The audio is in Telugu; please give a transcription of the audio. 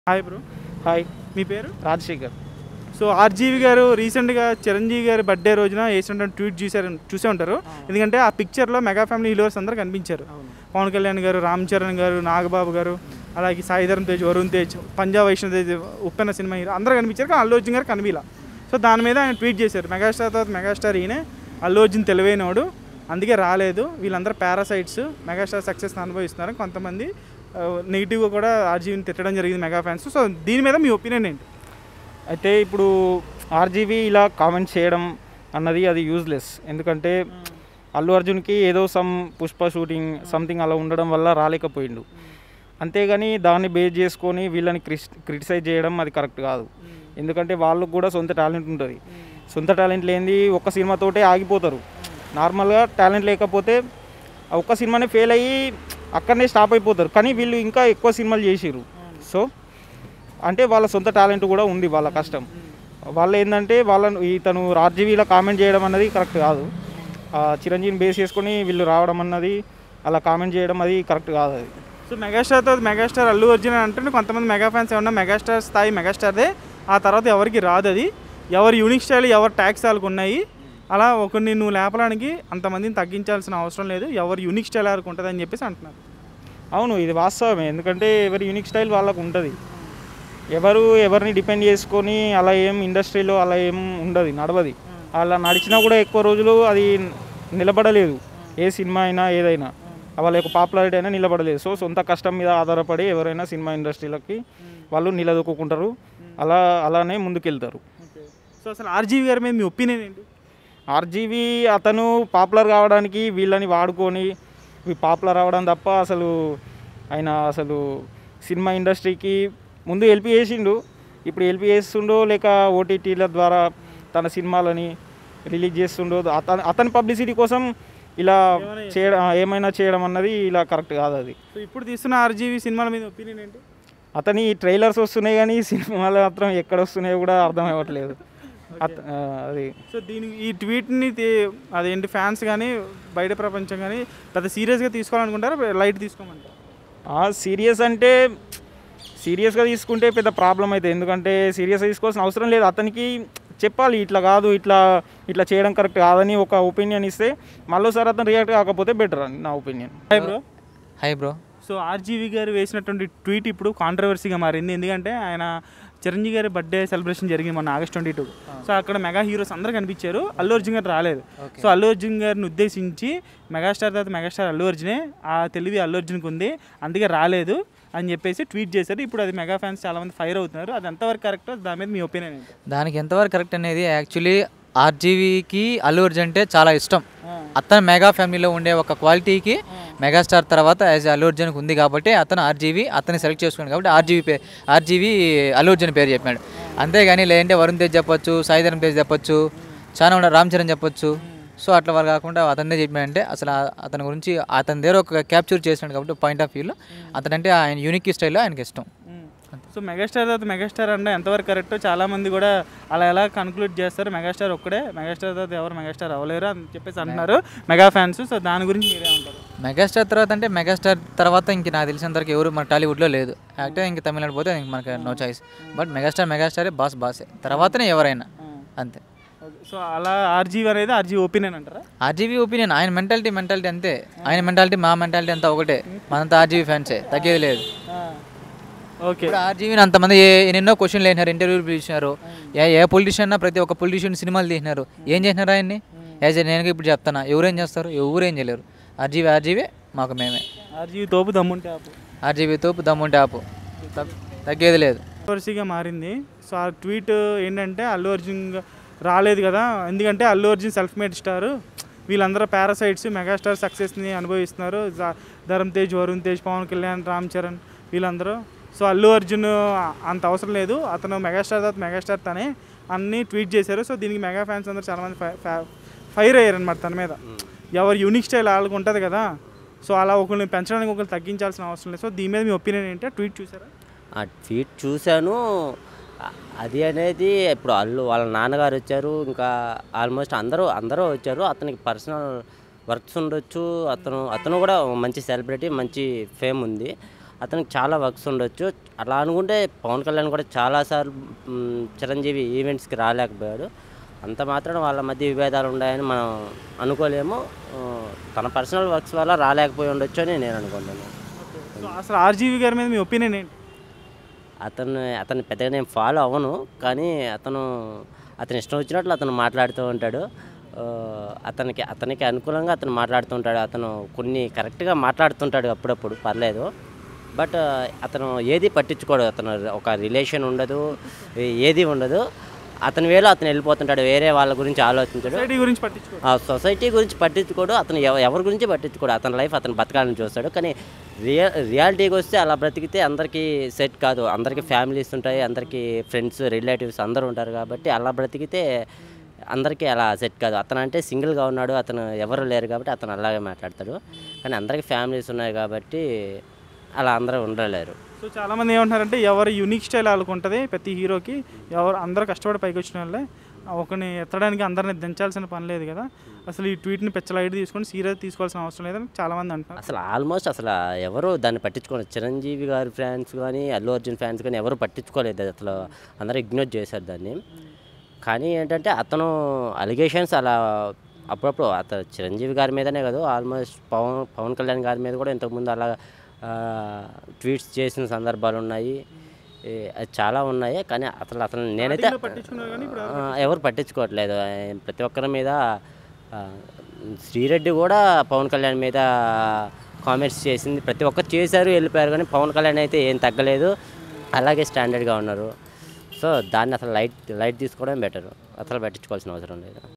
హాయ్ బ్రో హాయ్ మీ పేరు రాజశేఖర్ సో ఆర్జీవి గారు రీసెంట్గా చిరంజీవి గారి బర్త్డే రోజున వేసిన ట్వీట్ చూసారు చూసే ఉంటారు ఎందుకంటే ఆ పిక్చర్లో మెగా ఫ్యామిలీ హీరోస్ అందరూ కనిపించారు పవన్ కళ్యాణ్ గారు రామ్ చరణ్ గారు నాగబాబు గారు అలాగే సాయిధరం తేజ్ వరుణ్ తేజ్ పంజాబ్ వైష్ణవ్ తేజ్ ఉప్పెన్న సినిమా హీరో అందరూ కనిపించారు కానీ అల్లు అర్జున్ గారు కనిపించలా సో దాని మీద ఆయన ట్వీట్ చేశారు మెగాస్టార్ తర్వాత మెగాస్టార్ ఈయనే అల్లు అర్జున్ తెలివైనవాడు అందుకే రాలేదు వీళ్ళందరూ పారాసైట్స్ మెగాస్టార్ సక్సెస్ అనుభవిస్తున్నారు కొంతమంది నెగిటివ్గా కూడా ఆర్జీవిని తిట్టడం జరిగింది మెగా ఫ్యాన్స్ సో దీని మీద మీ ఒపీనియన్ ఏంటి అయితే ఇప్పుడు ఆర్జీవీ ఇలా కామెంట్ చేయడం అన్నది అది యూజ్లెస్ ఎందుకంటే అల్లు అర్జున్కి ఏదో సమ్ పుష్ప షూటింగ్ సంథింగ్ అలా ఉండడం వల్ల రాలేకపోయిండు అంతేగాని దాన్ని బేస్ చేసుకొని వీళ్ళని క్రిస్ క్రిటిసైజ్ చేయడం అది కరెక్ట్ కాదు ఎందుకంటే వాళ్ళకు కూడా సొంత టాలెంట్ ఉంటుంది సొంత టాలెంట్ లేనిది ఒక్క సినిమాతోటే ఆగిపోతారు నార్మల్గా టాలెంట్ లేకపోతే ఆ ఒక్క సినిమానే ఫెయిల్ అయ్యి అక్కడనే స్టాప్ అయిపోతారు కానీ వీళ్ళు ఇంకా ఎక్కువ సినిమాలు చేసిర్రు సో అంటే వాళ్ళ సొంత టాలెంట్ కూడా ఉంది వాళ్ళ కష్టం వాళ్ళు ఏంటంటే వాళ్ళను ఇతను ఆర్జీవీలో కామెంట్ చేయడం అన్నది కరెక్ట్ కాదు ఆ చిరంజీవిని బేస్ చేసుకొని వీళ్ళు రావడం అన్నది అలా కామెంట్ చేయడం అది కరెక్ట్ కాదు అది సో మెగాస్టార్ తర్వాత మెగాస్టార్ అల్లు అర్జున్ అని అంటే కొంతమంది మెగా ఫ్యాన్స్ ఏమన్నా మెగాస్టార్ స్థాయి మెగాస్టార్దే ఆ తర్వాత ఎవరికి రాదు అది ఎవరి యూనిక్ స్టైల్ ఎవరి ట్యాక్స్ వాళ్ళకు ఉన్నాయి అలా ఒకరిని నువ్వు లేపడానికి అంతమందిని తగ్గించాల్సిన అవసరం లేదు ఎవరి యూనిక్ స్టైల్ వాళ్ళకి ఉంటుంది అని చెప్పేసి అంటున్నారు అవును ఇది వాస్తవమే ఎందుకంటే ఎవరి యూనిక్ స్టైల్ వాళ్ళకు ఉంటుంది ఎవరు ఎవరిని డిపెండ్ చేసుకొని అలా ఏం ఇండస్ట్రీలో అలా ఏం ఉండదు నడవది అలా నడిచినా కూడా ఎక్కువ రోజులు అది నిలబడలేదు ఏ సినిమా అయినా ఏదైనా వాళ్ళ యొక్క పాపులారిటీ అయినా నిలబడలేదు సో సొంత కష్టం మీద ఆధారపడి ఎవరైనా సినిమా ఇండస్ట్రీలకి వాళ్ళు నిలదొక్కుంటారు అలా అలానే ముందుకెళ్తారు సో అసలు ఆర్జీవి గారి మీద మీ ఒపీనియన్ ఏంటి ఆర్జీవి అతను పాపులర్ కావడానికి వీళ్ళని వాడుకొని పాపులర్ అవ్వడం తప్ప అసలు ఆయన అసలు సినిమా ఇండస్ట్రీకి ముందు హెల్ప్ చేసిండు ఇప్పుడు హెల్ప్ చేస్తుండో లేక ఓటీటీల ద్వారా తన సినిమాలని రిలీజ్ చేస్తుండో అతను అతని పబ్లిసిటీ కోసం ఇలా చేయడం ఏమైనా చేయడం అన్నది ఇలా కరెక్ట్ కాదు అది సో ఇప్పుడు తీస్తున్న ఆర్జీవి సినిమాల మీద ఒపీనియన్ ఏంటి అతని ట్రైలర్స్ వస్తున్నాయి కానీ సినిమాలు మాత్రం ఎక్కడ వస్తున్నాయో కూడా అర్థం అవ్వట్లేదు అత- ఆ, అది సో దీని ఈ ట్వీట్ని తీ- అదేంటి ఫ్యాన్స్ కానీ బయట ప్రపంచం కానీ పెద్ద సీరియస్గా తీసుకోవాలనుకుంటారా లైట్ తీసుకోమంటారు సీరియస్ అంటే సీరియస్గా తీసుకుంటే పెద్ద ప్రాబ్లం అయితే ఎందుకంటే సీరియస్గా తీసుకోవాల్సిన అవసరం లేదు అతనికి చెప్పాలి ఇట్లా కాదు ఇట్లా ఇట్లా చేయడం కరెక్ట్ కాదని ఒక ఒపీనియన్ ఇస్తే మళ్ళీసారి అతను రియాక్ట్ కాకపోతే బెటర్ అని నా opinion hi bro hi bro so RGV గారు వేసినటువంటి ట్వీట్ ఇప్పుడు కాంట్రవర్సీగా మారింది ఎందుకంటే ఆయన చిరంజీవి గారి బర్త్డే సెలబ్రేషన్ జరిగింది మొన్న ఆగస్ట్ ట్వంటీ టూ సో అక్కడ మెగా హీరోస్ అందరూ కనిపించారు అల్లు అర్జున్ గారు రాలేదు సో అల్లు అర్జున్ గారిని ఉద్దేశించి మెగాస్టార్ తర్వాత మెగాస్టార్ అల్లు అర్జునే ఆ తెలివి అల్లు అర్జున్కి ఉంది అందుకే రాలేదు అని చెప్పేసి ట్వీట్ చేశారు ఇప్పుడు అది మెగా ఫ్యాన్స్ చాలా మంది ఫైర్ అవుతున్నారు అది ఎంతవరకు కరెక్ట్ దాని మీద మీ ఒపీనియన్ ఏంటి దానికి ఎంతవరకు కరెక్ట్ అనేది యాక్చువల్లీ ఆర్జీవీకి అల్లు అర్జున్ అంటే చాలా ఇష్టం అతను మెగా ఫ్యామిలీలో ఉండే ఒక క్వాలిటీకి మెగాస్టార్ తర్వాత యాజ్ అల్లు అర్జున్కి ఉంది కాబట్టి అతను ఆర్జీవీ అతన్ని సెలెక్ట్ చేసుకున్నాడు కాబట్టి ఆర్జీవీ పే ఆర్జీవీ అల్లు అర్జున్ పేరు చెప్పాడు అంతేగాని లేదంటే వరుణ్ తేజ్ చెప్పొచ్చు సాయిధరం తేజ్ చెప్పొచ్చు చాలా ఉన్నారు రామ్ చరణ్ చెప్పొచ్చు సో అట్లా వాళ్ళు కాకుండా అతనే చెప్పాడంటే అసలు ఆ- అతని గురించి అతని దగ్గర ఒక క్యాప్చర్ చేసినాడు కాబట్టి పాయింట్ ఆఫ్ వ్యూలో అతనంటే ఆయన యూనిక్ స్టైల్లో ఆయనకి ఇష్టం సో మెగాస్టార్ తర్వాత మెగాస్టార్ అంటే ఎంతవరకు కరెక్ట్ చాలా మంది కూడా అలా ఎలా కన్క్లూడ్ చేస్తారు మెగాస్టార్ ఒక్కడే మెగాస్టార్ తర్వాత ఎవరు మెగాస్టార్ అవ్వలేరు అని చెప్పేసి అంటున్నారు మెగా ఫ్యాన్స్ సో దాని గురించి మీరేమంటారు మెగాస్టార్ తర్వాత అంటే మెగాస్టార్ తర్వాత ఇంక నాకు తెలిసినంతవరకు ఎవరు మన టాలీవుడ్లో లేదు యాక్టర్ ఇంక తమిళనాడు పోతే ఇంక మనకి నో చాయిస్ బట్ మెగాస్టార్ మెగాస్టారే బాస్ బాసే తర్వాతనే ఎవరైనా అంతే సో అలా ఆర్జీవి అనేది ఆర్జీవి ఒపీనియన్ అంటారా ఆర్జీవీ ఒపీనియన్ ఆయన మెంటాలిటీ మెంటాలిటీ అంతే ఆయన మెంటాలిటీ మా మెంటాలిటీ అంతా ఒకటే మనంతా ఆర్జీవీ ఫ్యాన్సే తగ్గేది లేదు ఓకే ఇప్పుడు ఆర్జీవీని అంతమంది ఏ- ఎన్నెన్నో క్వశ్చన్లు వేసినారు ఇంటర్వ్యూలు పిలిచినారు ఏ ఏ పొలిటీషియన్ ప్రతి ఒక్క పొలిటీషియన్ సినిమాలు తీసినారు ఏం చేసినారు ఆయన్ని యాజ్ నేను ఇప్పుడు చెప్తాను ఎవరేం చేస్తారు ఎవరేం చేయలేరు ఆర్జీవీ ఆర్జీవీ మాకు మేమే ఆర్జీవి తోపు దమ్ముంటే ఆపు ఆర్జీబీ తోపు దమ్ముంటే ఆపు తగ్- తగ్గేది లేదు కాంట్రవర్సీగా మారింది సో ఆ ట్వీట్ ఏంటంటే అల్లు అర్జున్ గా- రాలేదు కదా ఎందుకంటే Allu Arjun self made star వీళ్ళందరూ పారాసైట్స్ మెగాస్టార్ సక్సెస్ని అనుభవిస్తున్నారు జ- ధరమ్ తేజ్ వరుణ్ తేజ్ పవన్ కళ్యాణ్ రామ్ చరణ్ వీళ్ళందరూ సో అల్లు అర్జున్ అంత అవసరం లేదు అతను మెగాస్టార్ తర్వాత మెగాస్టార్ తనే అన్ని ట్వీట్ చేశారు సో దీనికి మెగా ఫ్యాన్స్ అందరూ చాలామంది ఫైర్ అయ్యారు అనమాట తన మీద ఎవరు యూనిక్ స్టైల్ వాళ్ళకి ఉంటుంది కదా సో అలా ఒకరిని పెంచడానికి ఒకరిని తగ్గించాల్సిన అవసరం లేదు సో దీని మీద మీ ఒపీనియన్ ఏంటి ఆ ట్వీట్ చూసారా ఆ ట్వీట్ చూశాను అ- అది అనేది ఇప్పుడు వాళ్ళు వాళ్ళ నాన్నగారు వచ్చారు ఇంకా ఆల్మోస్ట్ అందరూ అందరూ వచ్చారు అతనికి పర్సనల్ వర్క్స్ ఉండొచ్చు అతను అతను కూడా మంచి సెలబ్రిటీ మంచి ఫేమ్ ఉంది అతనికి చాలా వర్క్స్ ఉండొచ్చు అలా అనుకుంటే పవన్ కళ్యాణ్ కూడా చాలాసార్లు మ్, చిరంజీవి ఈవెంట్స్కి రాలేకపోయాడు అంత మాత్రం వాళ్ళ మధ్య విభేదాలు ఉన్నాయని మనం అనుకోలేము ఆ, తన పర్సనల్ వర్క్స్ వల్ల రాలేకపోయి ఉండొచ్చు అని నేను అనుకుంటున్నాను సో అసలు ఆర్జీవి గారి మీద మీ ఒపీనియన్ ఏంటి అతను అతను పెద్దగా నేను ఫాలో అవ్వను కానీ అతను అతను ఇష్టం వచ్చినట్లు అతను మాట్లాడుతూ ఉంటాడు ఆ, అతనికి అతనికి అనుకూలంగా అతను మాట్లాడుతుంటాడు అతను కొన్ని కరెక్ట్గా మాట్లాడుతుంటాడు అప్పుడప్పుడు పర్లేదు బట్ అతను ఏది పట్టించుకోడు అతను ఒక రిలేషన్ ఉండదు ఏ- ఏది ఉండదు అతని వేలో అతను వెళ్ళిపోతుంటాడు వేరే వాళ్ళ గురించి ఆలోచించాడు సొసైటీ గురించి పట్టించుకో ఆ సొసైటీ గురించి పట్టించుకోడు అతను ఎవ- ఎవరి గురించి పట్టించుకోడు అతని లైఫ్ అతను బతకాలని చూస్తాడు కానీ రియా రియాలిటీకి వస్తే అలా బ్రతికితే అందరికీ సెట్ కాదు అందరికీ ఫ్యామిలీస్ ఉంటాయి అందరికీ ఫ్రెండ్స్ రిలేటివ్స్ అందరూ ఉంటారు కాబట్టి అలా బ్రతికితే అందరికీ అలా సెట్ కాదు అతను అంటే సింగిల్గా ఉన్నాడు అతను ఎవరు లేరు కాబట్టి అతను అలాగే మాట్లాడతాడు కానీ అందరికీ ఫ్యామిలీస్ ఉన్నాయి కాబట్టి అలా అందరూ ఉండలేరు సో చాలా మంది ఏమంటున్నారంటే ఎవరి యూనిక్ స్టైల్ వాళ్ళకు ఉంటుంది ప్రతి హీరోకి ఎవరు అందరూ కష్టపడి పైకి వచ్చిన వాళ్ళే ఒకరిని ఎత్తడానికి అందరిని దించాల్సిన పని లేదు కదా అసలు ఈ ట్వీట్ని పెచ్చలైట్ తీసుకొని సీరియస్ తీసుకోవాల్సిన అవసరం లేదని చాలా మంది అంటున్నారు అసలు ఆల్మోస్ట్ అసలు ఎవరు దాన్ని పట్టించుకోలేదు చిరంజీవి గారి ఫ్యాన్స్ కానీ అల్లు అర్జున్ ఫ్యాన్స్ కానీ ఎవరు పట్టించుకోలేదు అసలు అందరూ ఇగ్నోర్ చేశారు దాన్ని కానీ ఏంటంటే అతను అలిగేషన్స్ అలా అప్పుడప్పుడు అతను చిరంజీవి గారి మీదనే కాదు ఆల్మోస్ట్ పవన్ పవన్ కళ్యాణ్ గారి మీద కూడా ఇంతకుముందు అలా ట్వీట్స్ చేసిన సందర్భాలు ఉన్నాయి ఏ, అది చాలా ఉన్నాయి కానీ అసలు అతను నేనైతే Starting లో పట్టించుకున్నారు కానీ ఇప్పుడు ఆ, ఎవరు పట్టించుకోవట్లేదు ఆ, ప్రతి ఒక్కరి మీద ఆ, శ్రీరెడ్డి కూడా పవన్ కళ్యాణ్ మీద కామెంట్స్ చేసింది ప్రతి ఒక్కరు చేశారు వెళ్ళిపోయారు కానీ పవన్ కళ్యాణ్ అయితే ఏం తగ్గలేదు అలాగే స్టాండర్డ్గా ఉన్నారు సో దాన్ని అసలు లైట్ లైట్ తీసుకోవడం బెటర్ అసలు పట్టించుకోవాల్సిన అవసరం లేదు